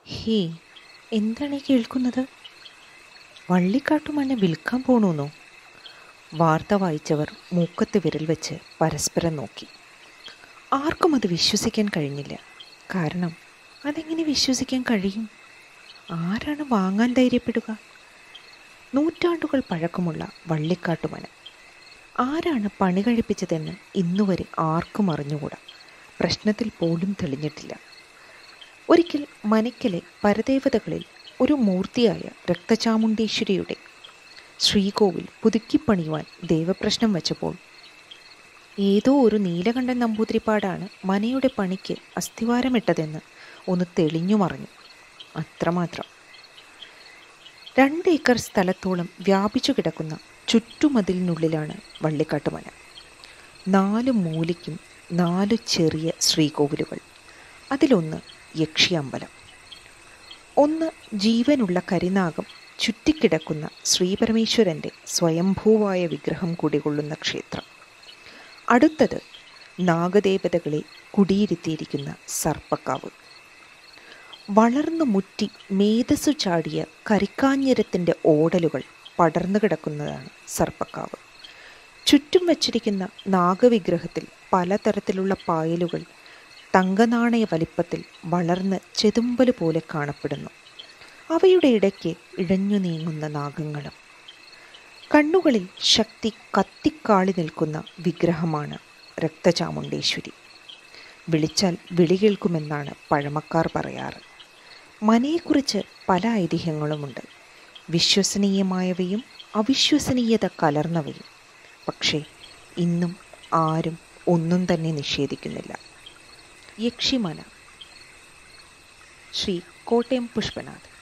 ഹേ എന്താണ് ഈ കേൾക്കുന്നത് വള്ളിക്കാട്ടുമണ്ണെ വിൽക്കാൻ പോണൂന്നോ വാർത്ത വായിച്ചവർ മൂക്കത്ത് വിരൽ വെച്ച് പരസ്പരം നോക്കി ആർക്കും അത് വിശ്വസിക്കാൻ കഴിഞ്ഞില്ല കാരണം അതെങ്ങനെ വിശ്വസിക്കാൻ കഴിയും ആരാണ് വാങ്ങാൻ ധൈര്യപ്പെടുക നൂറ്റാണ്ടുകൾ പഴക്കമുള്ള വള്ളിക്കാട്ടുമന ആരാണ് പണി കഴിപ്പിച്ചതെന്ന് ഇന്നുവരെ ആർക്കും അറിഞ്ഞുകൂടാ പ്രശ്നത്തിൽ പോലും തെളിഞ്ഞിട്ടില്ല ഒരിക്കൽ മനയ്ക്കലെ പരദേവതകളിൽ ഒരു മൂർത്തിയായ രക്തചാമുണ്ടേശ്വരിയുടെ ശ്രീകോവിൽ പുതുക്കിപ്പണിയുവാൻ ദേവപ്രശ്നം വച്ചപ്പോൾ ഏതോ ഒരു നീലകണ്ഠൻ നമ്പൂതിരിപ്പാടാണ് മനയുടെ പണിക്ക് അസ്ഥിവാരമിട്ടതെന്ന് ഒന്ന് തെളിഞ്ഞു മറിഞ്ഞു അത്രമാത്രം രണ്ട് ഏക്കർ സ്ഥലത്തോളം വ്യാപിച്ചു കിടക്കുന്ന ചുറ്റുമതിലിനുള്ളിലാണ് വള്ളിക്കാട്ടുമന നാല് മൂലയ്ക്കും നാല് ചെറിയ ശ്രീകോവിലുകൾ അതിലൊന്ന് യക്ഷി അമ്പലം ഒന്ന് ജീവനുള്ള കരിനാഗം ചുറ്റിക്കിടക്കുന്ന ശ്രീപരമേശ്വരൻ്റെ സ്വയംഭൂവായ വിഗ്രഹം കുടികൊള്ളുന്ന ക്ഷേത്രം അടുത്തത് നാഗദേവതകളെ കുടിയിരുത്തിയിരിക്കുന്ന സർപ്പക്കാവ് വളർന്നു മുറ്റി മേധസ്സു ചാടിയ കരിക്കാഞ്ഞിരത്തിൻ്റെ ഓടലുകൾ പടർന്നു കിടക്കുന്നതാണ് സർപ്പക്കാവ് ചുറ്റും വച്ചിരിക്കുന്ന നാഗവിഗ്രഹത്തിൽ പലതരത്തിലുള്ള പായലുകൾ തങ്കനാണയ വലിപ്പത്തിൽ വളർന്ന് ചെതുമ്പല് പോലെ കാണപ്പെടുന്നു അവയുടെ ഇടയ്ക്ക് ഇഴഞ്ഞു നീങ്ങുന്ന നാഗങ്ങളും കണ്ണുകളിൽ ശക്തി കത്തിക്കാളി നിൽക്കുന്ന വിഗ്രഹമാണ് രക്തചാമുണ്ടേശ്വരി വിളിച്ചാൽ വിളി കേൾക്കുമെന്നാണ് പഴമക്കാർ പറയാറ് മനയെക്കുറിച്ച് പല ഐതിഹ്യങ്ങളുമുണ്ട് വിശ്വസനീയമായവയും അവിശ്വസനീയത കലർന്നവയും പക്ഷേ ഇന്നും ആരും ഒന്നും തന്നെ നിഷേധിക്കുന്നില്ല യക്ഷിമന ശ്രീ കോട്ടയം പുഷ്പനാഥ്